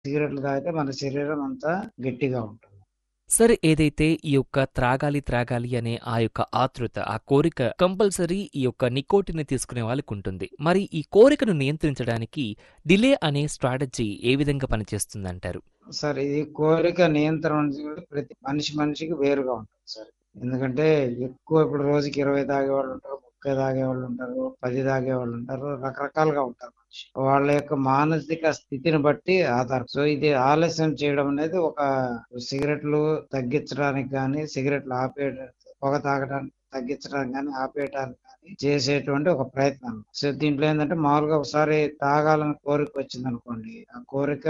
సిగరెట్లు తాగితే మన శరీరం అంతా గట్టిగా ఉంటుంది. సరే ఏదైతే ఈ యొక్క త్రాగాలి త్రాగాలి అనే ఆ యొక్క ఆతృత, ఆ కోరిక కంపల్సరీ ఈ యొక్క నికోటిన్‌ని తీసుకునే వాళ్ళకుంటుంది. మరి ఈ కోరికను నియంత్రించడానికి డిలే అనే స్ట్రాటజీ ఏ విధంగా పనిచేస్తుందంటారు? సార్ ఇది కోరిక నియంత్రణ అనేది ప్రతి మనిషి మనిషికి వేరుగా ఉంటుంది సార్. ఎందుకంటే ఎక్కువ ఇప్పుడు రోజుకి 20 తాగేవాళ్ళుంటారు, 30 తాగేవాళ్ళుంటారు, 10 తాగేవాళ్ళుంటారు. రకరకాలుగా ఉంటారు మనిషి. వాళ్ళ యొక్క మానసిక స్థితిని బట్టి ఆధారం. సో ఇది ఆలస్యం చేయడం అనేది ఒక సిగరెట్లు తగ్గించడానికి గానీ, సిగరెట్లు ఆపేయడం పొగ తాగడాన్ని తగ్గించడానికి గానీ, ఆపేయటానికి గానీ చేసేటువంటి ఒక ప్రయత్నం. సో దీంట్లో ఏందంటే మామూలుగా ఒకసారి తాగాలని కోరిక వచ్చిందనుకోండి. ఆ కోరిక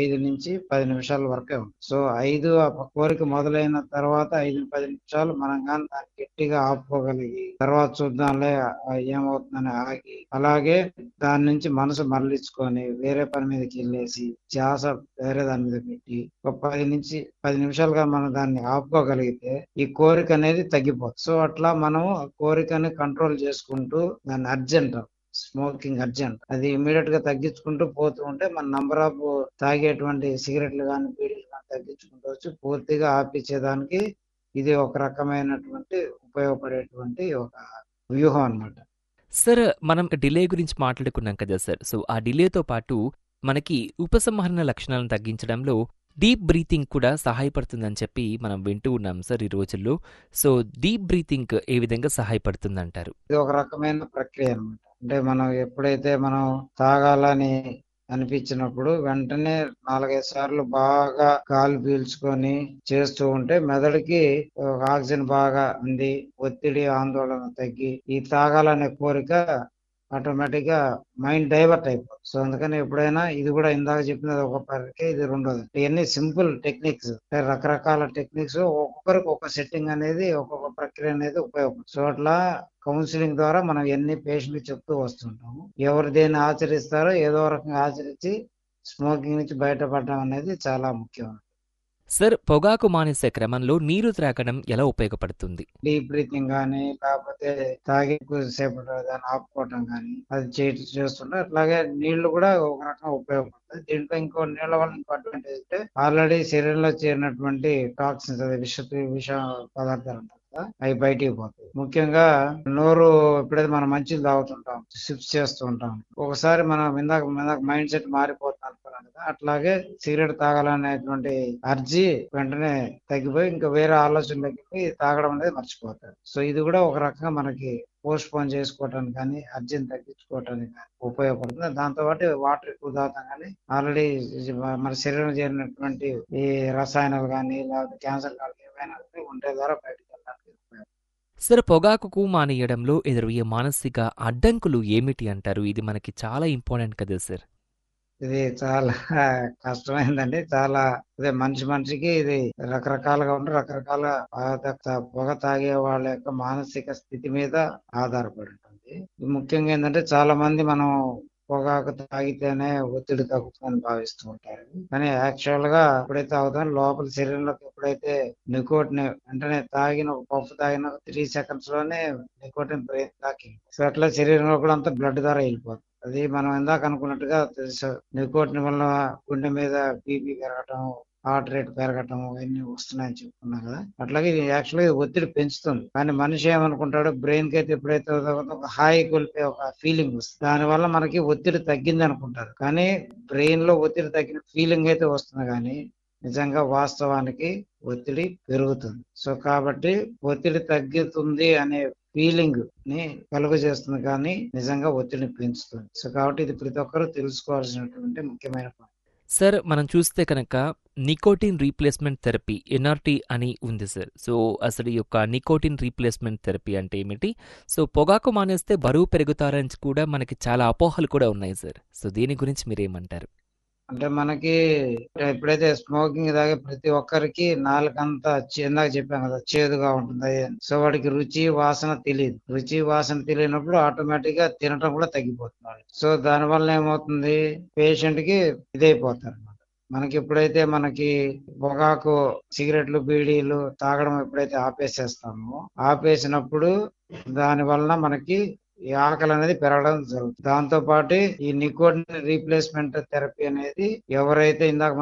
5-10 నిమిషాల వరకే ఉంటుంది. సో 5 ఆ కోరిక మొదలైన తర్వాత 5, 10 నిమిషాలు మనం గాని దాన్ని గట్టిగా ఆపుకోగలిగి తర్వాత చూద్దాంలే ఆహ్, ఏమవుతుందని ఆగి, అలాగే దాని నుంచి మనసు మరలించుకొని వేరే పని మీదకెళ్ళేసి ధ్యాస వేరే దాని మీద పెట్టి ఒక 10-10 నిమిషాలుగా మనం దాన్ని ఆపుకోగలిగితే ఈ కోరిక అనేది తగ్గిపోతుంది. సో అట్లా మనం ఆ కోరికని కంట్రోల్ చేసుకుంటూ దాన్ని అర్జెంట్ స్మోకింగ్ అర్జెంట్. అది ఇమ్మీడియేట్ గా తగ్గించుకుంటూ పోతూ ఉంటే మన నంబర్ ఆఫ్ తాగేటువంటి సిగరెట్లు గానీ, బీడీలు గానీ తగ్గించుకుంటూ వచ్చి పూర్తిగా ఆపిచ్చేదానికి ఇది ఒక రకమైనటువంటి ఉపయోగపడేటువంటి ఒక వ్యూహం అన్నమాట. సార్ మనం డిలే గురించి మాట్లాడుకున్నాం కదా సార్. సో ఆ డిలేతో పాటు మనకి ఉపసంహరణ లక్షణాలను తగ్గించడంలో డీప్ బ్రీతింగ్ కూడా సహాయపడుతుందని చెప్పి మనం వింటూ ఉన్నాం సార్ ఈ రోజుల్లో. సో డీప్ బ్రీతింగ్ ఏ విధంగా సహాయపడుతుందంటారు? ఇది ఒక రకమైన ప్రక్రియ అన్నమాట. అంటే మనం ఎప్పుడైతే మనం తాగాలని అనిపించినప్పుడు వెంటనే 4, 5 సార్లు బాగా గాలి పీల్చుకొని చేస్తూ ఉంటే మెదడుకి ఆహ్, ఆక్సిజన్ బాగా అంది, ఒత్తిడి, ఆందోళన తగ్గి ఈ తాగాలనే కోరిక ఆటోమేటిక్‌గా మైండ్ డైవర్ట్ అయిపోతుంది. సో అందుకని ఎప్పుడైనా ఇది కూడా ఇందాక చెప్పినది ఒక ప్రక్రియ ఇది రెండోది. ఇయన్నీ సింపుల్ టెక్నిక్స్. అంటే రకరకాల టెక్నిక్స్ ఒక్కొక్కరికి ఒక సెట్టింగ్ అనేది ఒక్కొక్క ప్రక్రియ అనేది ఉపయోగపడుతుంది. సో అట్లా కౌన్సెలింగ్ ద్వారా మనం ఇయన్నీ పేషెంట్‌కి చెప్తూ వస్తుంటాము. ఎవరు దేన్ని ఆచరిస్తారో ఏదో రకంగా ఆచరించి స్మోకింగ్ నుంచి బయటపడడం అనేది చాలా ముఖ్యం. సార్ పొగాకు మానేసే క్రమంలో నీరు త్రాగడం ఎలా ఉపయోగపడుతుంది? డీప్ బ్రీతింగ్ గానీ, లేకపోతే తాగి ఎక్కువ సేపటి దాన్ని ఆపుకోవటం గానీ, అది చే చేస్తుంటే అట్లాగే నీళ్లు కూడా ఒక రకంగా ఉపయోగపడతాయి. దీంట్లో ఇంకో నీళ్ల వల్ల ఇంకో అడ్వాంటేజ్ అంటే ఆల్రెడీ శరీరంలో చేరినటువంటి టాక్సిన్స్ అదే విష విష పదార్థాలు ఉంటాయి కదా! అవి బయటికి పోతాయి. ముఖ్యంగా నోరు ఎప్పుడైతే మనం మంచినీళ్ళు తాగుతుంటాం, సిప్స్ చేస్తూ ఉంటాం. ఒకసారి మనం ఇందాక ఇందాక మైండ్ సెట్ మారిపోతుంది అనుకున్నాం కదా! అట్లాగే సిగరెట్ తాగాలనేటువంటి అర్జీ వెంటనే తగ్గిపోయి ఇంకా వేరే ఆలోచనలకెళ్ళి తాగడం అనేది మర్చిపోతారు. సో ఇది కూడా ఒక రకంగా మనకి పోస్ట్‌పోన్ చేసుకోవటానికి గానీ, అర్జీని తగ్గించుకోవటానికి గానీ ఉపయోగపడుతుంది. దాంతో పాటు వాటర్ ఎక్కువ తాగుతాం గానీ ఆల్రెడీ మన శరీరంలో చేరినటువంటి ఈ రసాయనాలు గానీ, లేకపోతే క్యాన్సర్ కారకాలు ఏవైనా ఉంటే ఒంటె ద్వారా బయటకెళ్ళడానికి ఉపయోగపడుతుంది. సార్ పొగాకుకు మానేయడంలో ఎదురయ్యే మానసిక అడ్డంకులు ఏమిటి అంటారు? ఇది మనకి చాలా ఇంపార్టెంట్ కదా సార్. ఇది చాలా కష్టమైందండి. చాలా అదే మనిషి మనిషికి ఇది రకరకాలుగా ఉండి రకరకాల ఆసక్త పొగ తాగే వాళ్ళ యొక్క మానసిక స్థితి మీద ఆధారపడి ఉంటుంది. ముఖ్యంగా ఏందంటే చాలా మంది మనం పొగాకు తాగితేనే ఒత్తిడి తగ్గుతుందని భావిస్తూ ఉంటారు. కానీ యాక్చువల్‌గా ఎప్పుడైతే తాగుతామో లోపల శరీరంలోకి ఎప్పుడైతే నికోటిన్ వెంటనే తాగిన ఒక పఫ్ తాగిన 3 సెకండ్స్ లోనే నికోటిన్ బ్రెయిన్ దాకి సో అట్లా శరీరంలో కూడా అంతా బ్లడ్ ద్వారా వెళ్ళిపోతుంది. అది మనం ఇందాక అనుకున్నట్టుగా తెలుసు నికోటిన్ వల్ల గుండె మీద బీపీ పెరగటం, హార్ట్ రేట్ పెరగటం ఇవన్నీ వస్తున్నాయని చెప్పుకున్నాం కదా! అట్లాగే ఇది యాక్చువల్‌గా ఇది ఒత్తిడి పెంచుతుంది. కానీ మనిషి ఏమనుకుంటాడు బ్రెయిన్‌కైతే ఎప్పుడైతే తాగుతామో ఒక హాయి కోల్పోయే ఒక ఫీలింగ్ వస్తుంది. దానివల్ల మనకి ఒత్తిడి తగ్గింది అనుకుంటారు. కానీ బ్రెయిన్‌లో ఒత్తిడి తగ్గిన ఫీలింగ్ అయితే వస్తుంది గానీ నిజంగా వాస్తవానికి ఒత్తిడి పెరుగుతుంది. సో కాబట్టి ఒత్తిడి తగ్గుతుంది అనే ఫీలింగ్‌ని కలుగజేస్తుంది కానీ నిజంగా ఒత్తిడిని పెంచుతుంది. సో కాబట్టి ఇది ప్రతి ఒక్కరు తెలుసుకోవాల్సినటువంటి ముఖ్యమైన పాయింట్. సార్ మనం చూస్తే కనుక నికోటిన్ రీప్లేస్‌మెంట్ థెరపీ ఎన్ఆర్‌టీ అని ఉంది సార్. సో అసలు ఈ యొక్క నికోటిన్ రీప్లేస్‌మెంట్ థెరపీ అంటే ఏమిటి? సో పొగాకు మానేస్తే బరువు పెరుగుతారని కూడా మనకి చాలా అపోహలు కూడా ఉన్నాయి సార్. సో దీని గురించి మీరేమంటారు? అంటే మనకి ఎప్పుడైతే స్మోకింగ్ తాగే ప్రతి ఒక్కరికి నాలుకంతా చే ఇందాక చెప్పాం కదా! చేదుగా ఉంటుంది. సో వాడికి రుచి, వాసన తెలీదు. రుచి, వాసన తెలియనప్పుడు ఆటోమేటిక్‌గా తినటం కూడా తగ్గిపోతుంది వాళ్ళకి. సో దానివల్ల ఏమవుతుంది పేషెంట్‌కి ఇదైపోతారన్నమాట. మనకి ఎప్పుడైతే మనకి పొగాకు, సిగరెట్లు, బీడీలు తాగడం ఎప్పుడైతే ఆపేసేస్తామో ఆపేసినప్పుడు దాని వలన మనకి ఈ ఆకలి అనేది పెరగడం జరుగుతుంది. దాంతో పాటు ఈ నికోటిన్ రీప్లేస్‌మెంట్ థెరపీ అనేది ఎవరైతే ఇందాక